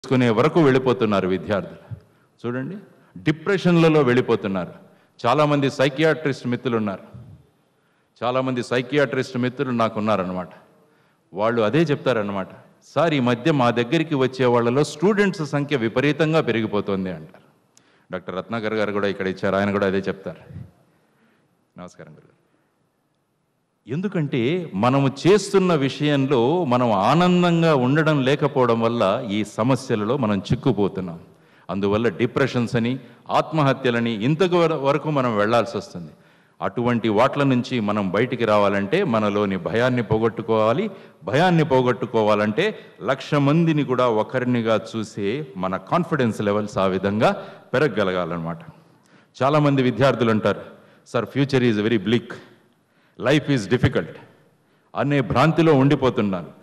చేసుకునే వరకు వెళ్ళిపోతున్నారు విద్యార్థులు చూడండి డిప్రెషన్లలో వెళ్ళిపోతున్నారు చాలామంది సైకియాట్రిస్ట్ మిత్రులు ఉన్నారు చాలామంది సైకియాట్రిస్ట్ మిత్రులు నాకు ఉన్నారనమాట వాళ్ళు అదే చెప్తారనమాట సార్ ఈ మధ్య మా దగ్గరికి వచ్చే వాళ్ళలో స్టూడెంట్స్ సంఖ్య విపరీతంగా పెరిగిపోతుంది అంటారు డాక్టర్ రత్నాకర్ గారు కూడా ఇక్కడ ఇచ్చారు ఆయన కూడా అదే చెప్తారు నమస్కారం గురుగారు ఎందుకంటే మనము చేస్తున్న విషయంలో మనం ఆనందంగా ఉండడం లేకపోవడం వల్ల ఈ సమస్యలలో మనం చిక్కుపోతున్నాం అందువల్ల డిప్రెషన్స్ అని ఆత్మహత్యలని ఇంతకు వర- వరకు మనం వెళ్ళాల్సి వస్తుంది అటువంటి వాట్ల నుంచి మనం బయటికి రావాలంటే మనలోని భయాన్ని పోగొట్టుకోవాలి భయాన్ని పోగొట్టుకోవాలంటే లక్ష మందిని కూడా ఒకరినిగా చూసే మన కాన్ఫిడెన్స్ లెవెల్స్ ఆ విధంగా పెరగగలగాలన్నమాట చాలామంది విద్యార్థులు అంటారు sir future is very bleak life is difficult అనే భ్రాంతిలో ఉండిపోతున్నాను